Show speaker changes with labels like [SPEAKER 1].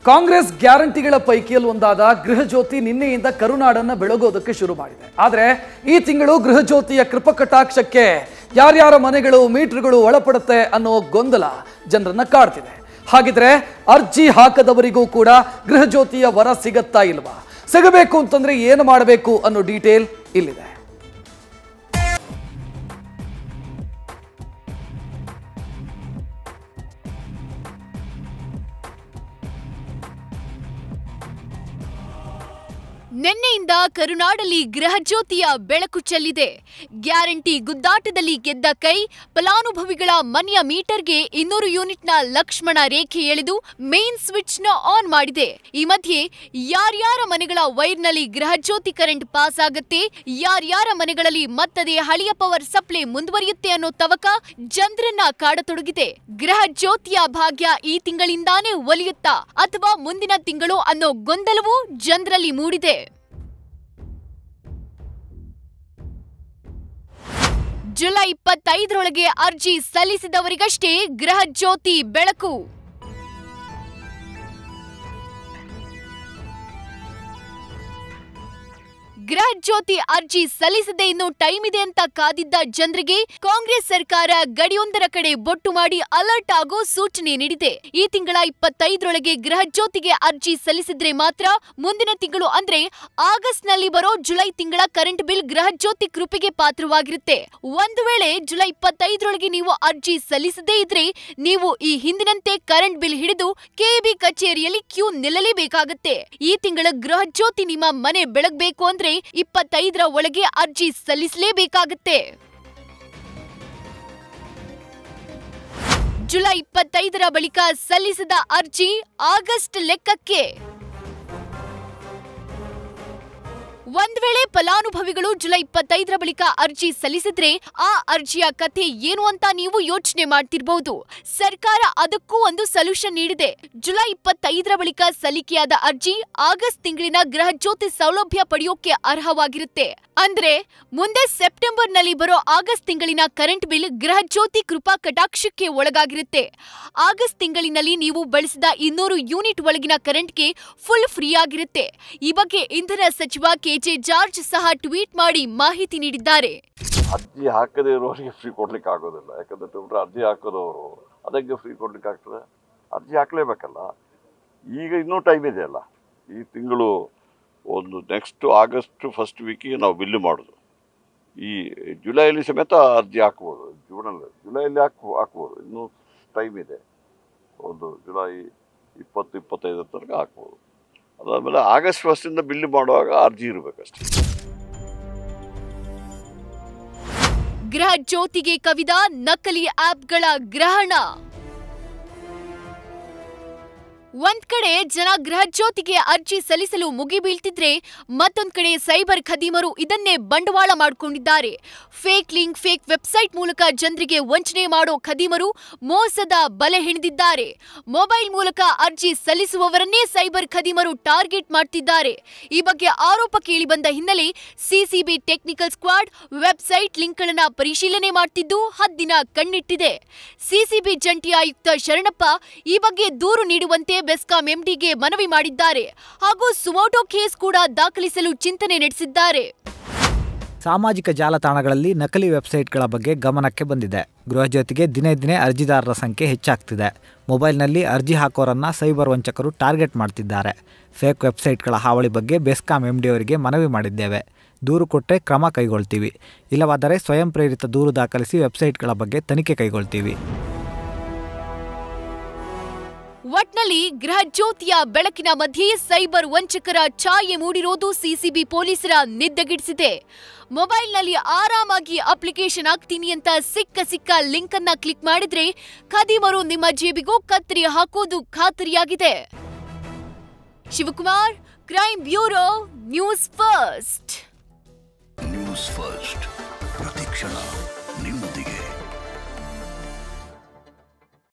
[SPEAKER 1] ಕಾಂಗ್ರೆಸ್ ಗ್ಯಾರಂಟಿಗಳ ಪೈಕಿಯಲ್ಲಿ ಒಂದಾದ ಗೃಹಜ್ಯೋತಿ ನಿನ್ನೆಯಿಂದ ಕರುನಾಡನ್ನ ಬೆಳಗೋದಕ್ಕೆ ಶುರು ಮಾಡಿದೆ ಆದರೆ ಈ ತಿಂಗಳು ಗೃಹಜ್ಯೋತಿಯ ಕೃಪಕಟಾಕ್ಷಕ್ಕೆ ಯಾರ್ಯಾರ ಮನೆಗಳು ಮೀಟರ್ಗಳು ಒಳಪಡುತ್ತೆ ಅನ್ನೋ ಗೊಂದಲ ಜನರನ್ನ ಕಾಡ್ತಿದೆ ಹಾಗಿದ್ರೆ ಅರ್ಜಿ ಹಾಕದವರಿಗೂ ಕೂಡ ಗೃಹಜ್ಯೋತಿಯ ವರ ಸಿಗತ್ತಾ ಇಲ್ವಾ ಸಿಗಬೇಕು ಅಂತಂದ್ರೆ ಏನು ಮಾಡಬೇಕು ಅನ್ನೋ ಡೀಟೇಲ್ ಇಲ್ಲಿದೆ
[SPEAKER 2] ನಿನ್ನೆಯಿಂದ ಕರುನಾಡಲ್ಲಿ ಗೃಹಜ್ಯೋತಿಯ ಬೆಳಕು ಚೆಲ್ಲಿದೆ ಗ್ಯಾರಂಟಿ ಗುದ್ದಾಟದಲ್ಲಿ ಗೆದ್ದ ಕೈ ಫಲಾನುಭವಿಗಳ ಮನೆಯ ಮೀಟರ್ಗೆ ಇನ್ನೂರು ಯೂನಿಟ್ನ ಲಕ್ಷ್ಮಣ ರೇಖೆ ಎಳೆದು ಮೇನ್ ಸ್ವಿಚ್ ನ ಆನ್ ಮಾಡಿದೆ ಈ ಮಧ್ಯೆ ಯಾರ್ಯಾರ ಮನೆಗಳ ವೈರ್ನಲ್ಲಿ ಗೃಹಜ್ಯೋತಿ ಕರೆಂಟ್ ಪಾಸ್ ಆಗತ್ತೆ ಯಾರ್ಯಾರ ಮನೆಗಳಲ್ಲಿ ಮತ್ತದೇ ಹಳಿಯ ಪವರ್ ಸಪ್ಲೈ ಮುಂದುವರಿಯುತ್ತೆ ಅನ್ನೋ ತವಕ ಜನರನ್ನ ಕಾಡತೊಡಗಿದೆ ಗೃಹ ಜ್ಯೋತಿಯ ಭಾಗ್ಯ ಈ ತಿಂಗಳಿಂದಾನೇ ಒಲಿಯುತ್ತಾ ಅಥವಾ ಮುಂದಿನ ತಿಂಗಳು ಅನ್ನೋ ಗೊಂದಲವು ಜನರಲ್ಲಿ ಮೂಡಿದೆ ಜುಲೈ ಇಪ್ಪತ್ತೈದರೊಳಗೆ ಅರ್ಜಿ ಸಲ್ಲಿಸಿದವರಿಗಷ್ಟೇ ಗೃಹ ಜ್ಯೋತಿ ಬೆಳಕು ಗೃಹ ಜ್ಯೋತಿ ಅರ್ಜಿ ಸಲ್ಲಿಸದೆ ಇನ್ನು ಟೈಮ್ ಇದೆ ಅಂತ ಕಾದಿದ್ದ ಜನರಿಗೆ ಕಾಂಗ್ರೆಸ್ ಸರ್ಕಾರ ಗಡಿಯೊಂದರ ಕಡೆ ಬೊಟ್ಟು ಮಾಡಿ ಅಲರ್ಟ್ ಆಗೋ ಸೂಚನೆ ನೀಡಿದೆ ಈ ತಿಂಗಳ ಇಪ್ಪತ್ತೈದರೊಳಗೆ ಗೃಹ ಜ್ಯೋತಿಗೆ ಅರ್ಜಿ ಸಲ್ಲಿಸಿದ್ರೆ ಮಾತ್ರ ಮುಂದಿನ ತಿಂಗಳು ಅಂದ್ರೆ ಆಗಸ್ಟ್ ನಲ್ಲಿ ಬರೋ ಜುಲೈ ತಿಂಗಳ ಕರೆಂಟ್ ಬಿಲ್ ಗೃಹ ಜ್ಯೋತಿ ಕೃಪೆಗೆ ಪಾತ್ರವಾಗಿರುತ್ತೆ ಒಂದು ವೇಳೆ ಜುಲೈ ಇಪ್ಪತ್ತೈದರೊಳಗೆ ನೀವು ಅರ್ಜಿ ಸಲ್ಲಿಸದೇ ಇದ್ರೆ ನೀವು ಈ ಹಿಂದಿನಂತೆ ಕರೆಂಟ್ ಬಿಲ್ ಹಿಡಿದು ಕೆಬಿ ಕಚೇರಿಯಲ್ಲಿ ಕ್ಯೂ ನಿಲ್ಲಲೇಬೇಕಾಗತ್ತೆ ಈ ತಿಂಗಳ ಗೃಹ ಜ್ಯೋತಿ ನಿಮ್ಮ ಮನೆ ಬೆಳಗ್ಬೇಕು ಅಂದ್ರೆ ಇಪ್ಪತ್ತೈದರ ಒಳಗೆ ಅರ್ಜಿ ಸಲ್ಲಿಸಲೇಬೇಕಾಗತ್ತೆ ಜುಲೈ ಇಪ್ಪತ್ತೈದರ ಬಳಿಕ ಸಲ್ಲಿಸಿದ ಅರ್ಜಿ ಆಗಸ್ಟ್ ಲೆಕ್ಕಕ್ಕೆ ಒಂದ್ ವೇಳೆ ಫಲಾನುಭವಿಗಳು ಜುಲೈ ಇಪ್ಪತ್ತೈದರ ಬಳಿಕ ಅರ್ಜಿ ಸಲ್ಲಿಸಿದ್ರೆ ಆ ಅರ್ಜಿಯ ಕಥೆ ಏನು ಅಂತ ನೀವು ಯೋಚನೆ ಮಾಡ್ತಿರ್ಬಹುದು ಸರ್ಕಾರ ಅದಕ್ಕೂ ಒಂದು ಸೊಲ್ಯೂಷನ್ ನೀಡಿದೆ ಜುಲೈ ಇಪ್ಪತ್ತೈದರ ಬಳಿಕ ಸಲ್ಲಿಕೆಯಾದ ಅರ್ಜಿ ಆಗಸ್ಟ್ ತಿಂಗಳಿನ ಗೃಹ ಜ್ಯೋತಿ ಸೌಲಭ್ಯ ಪಡೆಯೋಕೆ ಅರ್ಹವಾಗಿರುತ್ತೆ ಅಂದ್ರೆ ಮುಂದೆ ಸೆಪ್ಟೆಂಬರ್ ನಲ್ಲಿ ಬರೋ ಆಗಸ್ಟ್ ತಿಂಗಳಿನ ಕರೆಂಟ್ ಬಿಲ್ ಗೃಹ ಜ್ಯೋತಿ ಕೃಪಾ ಕಟಾಕ್ಷಕ್ಕೆ ಒಳಗಾಗಿರುತ್ತೆ ಆಗಸ್ಟ್ ತಿಂಗಳಿನಲ್ಲಿ ನೀವು ಬಳಸಿದ ಇನ್ನೂರು ಯೂನಿಟ್ ಒಳಗಿನ ಕರೆಂಟ್ಗೆ ಫುಲ್ ಫ್ರೀ ಆಗಿರುತ್ತೆ ಈ ಬಗ್ಗೆ ಇಂಧನ ಸಚಿವ ಕೆಜೆ ಜಾರ್ಜ್ ಸಹ ಟ್ವೀಟ್ ಮಾಡಿ ಮಾಹಿತಿ ನೀಡಿದ್ದಾರೆ
[SPEAKER 3] ಅರ್ಜಿ ಹಾಕದೇ ಇರೋರಿಗೆ ಫ್ರೀ ಕೊಡ್ಲಿಕ್ಕೆ ಆಗೋದಿಲ್ಲ ಯಾಕಂದ್ರೆ ಬಿಟ್ರೆ ಅರ್ಜಿ ಹಾಕೋದವರು ಅದಕ್ಕೆ ಫ್ರೀ ಕೊಡ್ಲಿಕ್ಕೆ ಆಗ್ತದೆ ಅರ್ಜಿ ಹಾಕ್ಲೇಬೇಕಲ್ಲ ಈಗ ಇನ್ನೂ ಟೈಮ್ ಇದೆ ಅಲ್ಲ ಈ ತಿಂಗಳು ಒಂದು ನೆಕ್ಸ್ಟ್ ಆಗಸ್ಟ್ ಫಸ್ಟ್ ವೀಕಿಗೆ ನಾವು ಬಿಲ್ಲು ಮಾಡೋದು ಈ ಜುಲೈಲಿ ಸಮೇತ ಅರ್ಜಿ ಹಾಕ್ಬೋದು ಜೂನಲ್ಲಿ ಜುಲೈಲಿ ಹಾಕ್ ಹಾಕ್ಬೋದು ಇನ್ನೂ ಟೈಮ್ ಇದೆ ಒಂದು ಜುಲೈ ಇಪ್ಪತ್ತು ಇಪ್ಪತ್ತೈದರ ತನಕ ಹಾಕ್ಬೋದು ಅದಾದಮೇಲೆ ಆಗಸ್ಟ್ ಫಸ್ಟಿಂದ ಬಿಲ್ಲು ಮಾಡುವಾಗ ಅರ್ಜಿ ಇರಬೇಕಷ್ಟೇ
[SPEAKER 2] ಗೃಹ ಜ್ಯೋತಿಗೆ ಕವಿದ ನಕಲಿ ಆಪ್ಗಳ ಗ್ರಹಣ ಒಂದ್ ಕಡೆ ಜನ ಗೃಹ ಜ್ಯೋತಿಗೆ ಅರ್ಜಿ ಸಲ್ಲಿಸಲು ಮುಗಿಬೀಳ್ತಿದ್ರೆ ಮತ್ತೊಂದ್ ಕಡೆ ಸೈಬರ್ ಖದೀಮರು ಇದನ್ನೇ ಬಂಡವಾಳ ಮಾಡಿಕೊಂಡಿದ್ದಾರೆ ಫೇಕ್ ಲಿಂಕ್ ಫೇಕ್ ವೆಬ್ಸೈಟ್ ಮೂಲಕ ಜನರಿಗೆ ವಂಚನೆ ಮಾಡೋ ಖದೀಮರು ಮೋಸದ ಬಲೆ ಹೆಣೆದಿದ್ದಾರೆ ಮೊಬೈಲ್ ಮೂಲಕ ಅರ್ಜಿ ಸಲ್ಲಿಸುವವರನ್ನೇ ಸೈಬರ್ ಖದೀಮರು ಟಾರ್ಗೆಟ್ ಮಾಡ್ತಿದ್ದಾರೆ ಈ ಬಗ್ಗೆ ಆರೋಪ ಕೇಳಿಬಂದ ಹಿನ್ನೆಲೆ ಸಿಸಿಬಿ ಟೆಕ್ನಿಕಲ್ ಸ್ಕ್ವಾಡ್ ವೆಬ್ಸೈಟ್ ಲಿಂಕ್ಗಳನ್ನ ಪರಿಶೀಲನೆ ಮಾಡ್ತಿದ್ದು ಹದ್ದಿನ ಕಣ್ಣಿಟ್ಟಿದೆ ಸಿಸಿಬಿ ಜಂಟಿ ಆಯುಕ್ತ ಶರಣಪ್ಪ ಈ ಬಗ್ಗೆ ದೂರು ನೀಡುವಂತೆ ಬೆಸ್ಕಾಂ ಎಂಡಿಗೆ ಮನವಿ ಮಾಡಿದ್ದಾರೆ ಹಾಗೂ ಸುಮೋಟೋ ಕೇಸ್ ಕೂಡ ದಾಖಲಿಸಲು ಚಿಂತನೆ ನಡೆಸಿದ್ದಾರೆ
[SPEAKER 4] ಸಾಮಾಜಿಕ ಜಾಲತಾಣಗಳಲ್ಲಿ ನಕಲಿ ವೆಬ್ಸೈಟ್ಗಳ ಬಗ್ಗೆ ಗಮನಕ್ಕೆ ಬಂದಿದೆ ಗೃಹ ಜೊತೆಗೆ ದಿನೇ ದಿನೇ ಅರ್ಜಿದಾರರ ಸಂಖ್ಯೆ ಹೆಚ್ಚಾಗ್ತಿದೆ ಮೊಬೈಲ್ನಲ್ಲಿ ಅರ್ಜಿ ಹಾಕೋರನ್ನ ಸೈಬರ್ ವಂಚಕರು ಟಾರ್ಗೆಟ್ ಮಾಡ್ತಿದ್ದಾರೆ ಫೇಕ್ ವೆಬ್ಸೈಟ್ಗಳ ಹಾವಳಿ ಬಗ್ಗೆ ಬೆಸ್ಕಾಂ ಎಂ ಅವರಿಗೆ ಮನವಿ ಮಾಡಿದ್ದೇವೆ ದೂರು ಕೊಟ್ಟರೆ ಕ್ರಮ ಕೈಗೊಳ್ತೀವಿ ಇಲ್ಲವಾದರೆ ಸ್ವಯಂ ಪ್ರೇರಿತ ದೂರು ದಾಖಲಿಸಿ ವೆಬ್ಸೈಟ್ಗಳ ಬಗ್ಗೆ ತನಿಖೆ ಕೈಗೊಳ್ತೀವಿ
[SPEAKER 2] ಒಟ್ನಲ್ಲಿ ಗೃಹ ಜ್ಯೋತಿಯ ಬೆಳಕಿನ ಮಧ್ಯೆ ಸೈಬರ್ ವಂಚಕರ ಛಾಯೆ ಮೂಡಿರೋದು ಸಿಸಿಬಿ ಪೊಲೀಸರ ನಿದ್ದೆಗಿಡಿಸಿದೆ ಮೊಬೈಲ್ನಲ್ಲಿ ಆರಾಮಾಗಿ ಅಪ್ಲಿಕೇಶನ್ ಆಗ್ತೀನಿ ಅಂತ ಸಿಕ್ಕ ಸಿಕ್ಕ ಲಿಂಕ್ ಅನ್ನ ಕ್ಲಿಕ್ ಮಾಡಿದ್ರೆ ಖದೀಮರು ನಿಮ್ಮ ಜೇಬಿಗೂ ಕತ್ತರಿ ಹಾಕೋದು ಖಾತರಿಯಾಗಿದೆ Shivakumar crime bureau news first
[SPEAKER 5] news first ಪ್ರತಿಕ್ಷಣ